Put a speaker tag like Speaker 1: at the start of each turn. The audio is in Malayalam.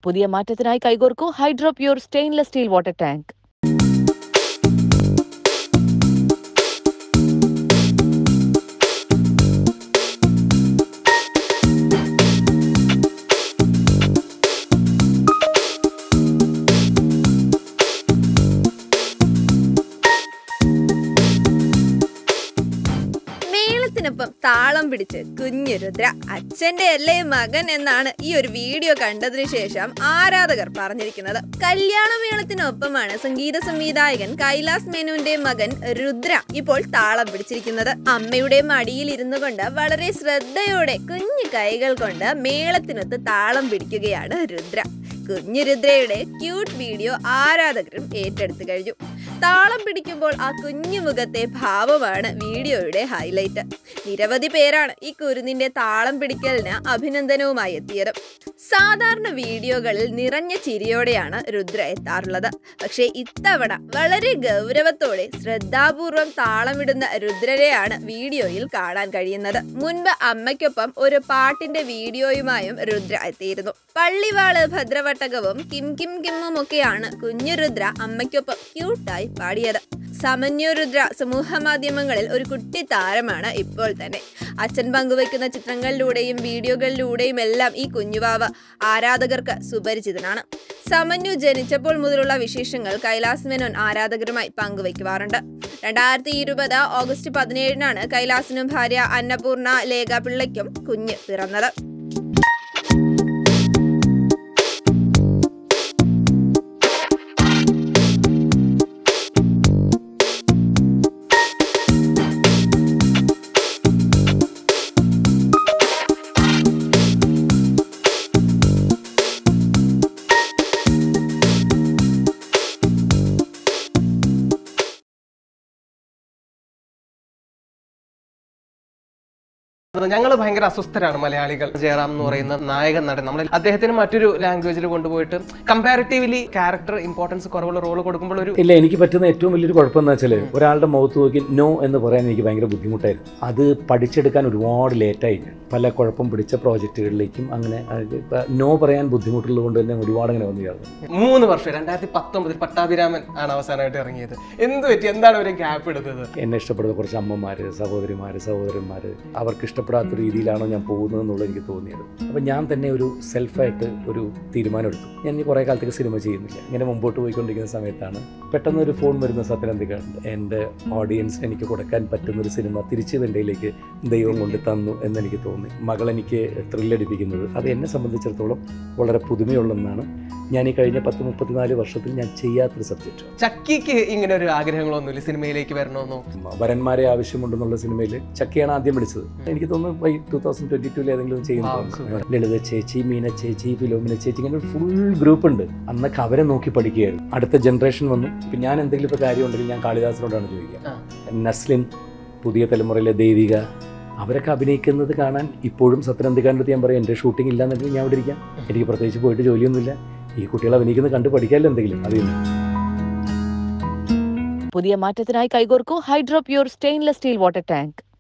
Speaker 1: പുതിയ മാറ്റത്തിനായി കൈകോർക്കൂ hydro pure stainless steel water tank
Speaker 2: മേളത്തിനൊപ്പം താളം പിടിച്ച് കുഞ്ഞു രുദ്ര അച്ഛന്റെ അല്ലേ മകൻ എന്നാണ് ഈ ഒരു വീഡിയോ കണ്ടതിനു ശേഷം ആരാധകർ പറഞ്ഞിരിക്കുന്നത് കല്യാണമേളത്തിനൊപ്പമാണ് സംഗീത സംവിധായകൻ കൈലാസ് മേനുവിന്റെ മകൻ രുദ്ര ഇപ്പോൾ താളം പിടിച്ചിരിക്കുന്നത് അമ്മയുടെ മടിയിൽ ഇരുന്നു കൊണ്ട് വളരെ ശ്രദ്ധയോടെ കുഞ്ഞു കൈകൾ കൊണ്ട് മേളത്തിനൊത്ത് താളം പിടിക്കുകയാണ് രുദ്ര കുഞ്ഞു രുദ്രയുടെ ക്യൂട്ട് വീഡിയോ ആരാധകരും ഏറ്റെടുത്തു കഴിഞ്ഞു താളം പിടിക്കുമ്പോൾ ആ കുഞ്ഞു മുഖത്തെ ഭാവമാണ് വീഡിയോയുടെ ഹൈലൈറ്റ് നിരവധി പേരാണ് ഈ കുരുന്നിന്റെ താളം പിടിക്കലിന് അഭിനന്ദനവുമായി എത്തിയത് സാധാരണ വീഡിയോകളിൽ നിറഞ്ഞ ചിരിയോടെയാണ് രുദ്ര എത്താറുള്ളത് പക്ഷേ ഇത്തവണ വളരെ ഗൗരവത്തോടെ ശ്രദ്ധാപൂർവം താളമിടുന്ന രുദ്രരെയാണ് വീഡിയോയിൽ കാണാൻ കഴിയുന്നത് മുൻപ് അമ്മയ്ക്കൊപ്പം ഒരു പാട്ടിന്റെ വീഡിയോയുമായും രുദ്ര എത്തിയിരുന്നു പള്ളിവാള് ഭദ്രവട്ടകവും കിം കിം കിമ്മും ഒക്കെയാണ് കുഞ്ഞു രുദ്ര അമ്മയ്ക്കൊപ്പം ക്യൂട്ടായി പാടിയത് സമന്യു രുദ്ര സമൂഹ മാധ്യമങ്ങളിൽ ഒരു കുട്ടി താരമാണ് ഇപ്പോൾ തന്നെ അച്ഛൻ പങ്കുവയ്ക്കുന്ന ചിത്രങ്ങളിലൂടെയും വീഡിയോകളിലൂടെയും എല്ലാം ഈ കുഞ്ഞുവാവ ആരാധകർക്ക് സുപരിചിതനാണ് സമന്യു ജനിച്ചപ്പോൾ മുതലുള്ള വിശേഷങ്ങൾ കൈലാസ് മേനോൻ ആരാധകരുമായി പങ്കുവയ്ക്കുവാറുണ്ട് രണ്ടായിരത്തി ഇരുപത് ഓഗസ്റ്റ് പതിനേഴിനാണ് കൈലാസിനും ഭാര്യ അന്നപൂർണ ലേഖ പിള്ളയ്ക്കും കുഞ്ഞ് പിറന്നത്
Speaker 3: ഞങ്ങൾ ഭയങ്കര അസ്വസ്ഥരാണ് മലയാളികൾ ജയറാം എന്ന് പറയുന്ന നായകൻ നടൻ നമ്മൾ അദ്ദേഹത്തിന് മറ്റൊരു ലാംഗ്വേജിൽ കൊണ്ടുപോയിട്ട് കമ്പാരിറ്റീവ്ലി ക്യാരക്ടർ ഇമ്പോർട്ടൻസ് കുറവുള്ള റോൾ കൊടുക്കുമ്പോൾ ഒരു
Speaker 4: ഇല്ല എനിക്ക് പറ്റുന്ന ഏറ്റവും വലിയൊരു കുഴപ്പം എന്ന് വെച്ചാൽ ഒരാളുടെ മുഖത്ത് നോക്കി നോ എന്ന് പറയാൻ എനിക്ക് ഭയങ്കര ബുദ്ധിമുട്ടായിരുന്നു അത് പഠിച്ചെടുക്കാൻ ഒരുപാട് ലേറ്റായി ഞാൻ പല കുഴപ്പം പിടിച്ച പ്രോജക്റ്റുകളിലേക്കും അങ്ങനെ അത് ഇപ്പൊ നോ പറയാൻ ബുദ്ധിമുട്ടുള്ളത് കൊണ്ട് തന്നെ ഒരുപാട് അങ്ങനെ വന്നു ചേർന്നു
Speaker 3: മൂന്ന് വർഷം രണ്ടായിരത്തി പത്തൊമ്പതിൽ പട്ടാഭിരാമൻ ആണ് അവസാനമായിട്ട് ഇറങ്ങിയത് എന്ത് പറ്റി എന്താണ് ഒരു ഗ്യാപ്പ് എടുത്തത്
Speaker 4: എന്നെ ഇഷ്ടപ്പെടുന്ന കുറച്ച് അമ്മമാർ സഹോദരിമാർ സഹോദരന്മാർ അവർക്ക് ഇഷ്ടപ്പെടാത്ത രീതിയിലാണോ ഞാൻ പോകുന്നത് എന്നുള്ളത് എനിക്ക് തോന്നിയത് അപ്പം ഞാൻ തന്നെ ഒരു സെൽഫായിട്ട് ഒരു തീരുമാനം എടുത്തു ഞാൻ ഇനി കുറേ കാലത്തേക്ക് സിനിമ ചെയ്യുന്നില്ല ഇങ്ങനെ മുമ്പോട്ട് പോയിക്കൊണ്ടിരിക്കുന്ന സമയത്താണ് പെട്ടെന്ന് ഒരു ഫോൺ വരുന്ന സത്യനന്ദിക്കാണ്ട് എൻ്റെ ഓഡിയൻസിന് എനിക്ക് കൊടുക്കാൻ പറ്റുന്ന ഒരു സിനിമ തിരിച്ച് വെണ്ടയിലേക്ക് ദൈവം കൊണ്ട് തന്നു എന്നെനിക്ക് തോന്നി മകൾ എനിക്ക് ത്രില്ലടിപ്പിക്കുന്നത് അത് എന്നെ സംബന്ധിച്ചിടത്തോളം വളരെ പുതുമയുള്ളതെന്നാണ് ഞാൻ ഈ കഴിഞ്ഞ പത്ത് മുപ്പത്തിനാല് വർഷത്തിൽ ഞാൻ ചെയ്യാത്തൊരു സബ്ജക്റ്റ്
Speaker 3: ചക്കിക്ക് ഇങ്ങനെ ഒരു ആഗ്രഹങ്ങളൊന്നുമില്ല സിനിമയിലേക്ക് വരണമെന്നോ
Speaker 4: വരന്മാരെ ആവശ്യമുണ്ടെന്നുള്ള സിനിമയിൽ ചക്കയാണ് ആദ്യം വിളിച്ചത് എനിക്ക് തോന്നുന്നു ഈ ടൂ തൗസൻഡ് ട്വന്റി ടൂവിൽ ഏതെങ്കിലും
Speaker 3: Wow,
Speaker 4: ചെയ്യുന്നു
Speaker 3: super.
Speaker 4: ലളിത ചേച്ചി മീന ചേച്ചി ഫിലോമിന ചേച്ചി ഇങ്ങനെ ഒരു ഫുൾ ഗ്രൂപ്പ് ഉണ്ട് അന്നൊക്കെ അവരെ നോക്കി പഠിക്കുകയായിരുന്നു അടുത്ത ജനറേഷൻ വന്നു ഇപ്പം ഞാൻ എന്തെങ്കിലും ഇപ്പോൾ കാര്യം ഉണ്ടെങ്കിൽ ഞാൻ കാളിദാസിനോടാണ് ചോദിക്കുക
Speaker 3: ആ.
Speaker 4: നസ്ലിൻ പുതിയ തലമുറയിലെ ദേവിക അവരൊക്കെ അഭിനയിക്കുന്നത് കാണാൻ ഇപ്പോഴും സത്യനന്ദിക്കാൻ്റെ അടുത്ത് ഞാൻ പറയും എൻ്റെ ഷൂട്ടിംഗ് ഇല്ലാന്നുണ്ടെങ്കിൽ ഞാൻ ഇവിടെ ഇരിക്കാം എനിക്ക് പ്രത്യേകിച്ച് പോയിട്ട് ജോലിയൊന്നുമില്ല ഈ കുട്ടികൾ അഭിനയിക്കുന്നത് കണ്ട് പഠിക്കാമല്ലോ എന്തെങ്കിലും അതിൽ നിന്ന്
Speaker 1: പുതിയ മാറ്റത്തിനായി കൈകോർക്കൂ hydro pure stainless steel water tank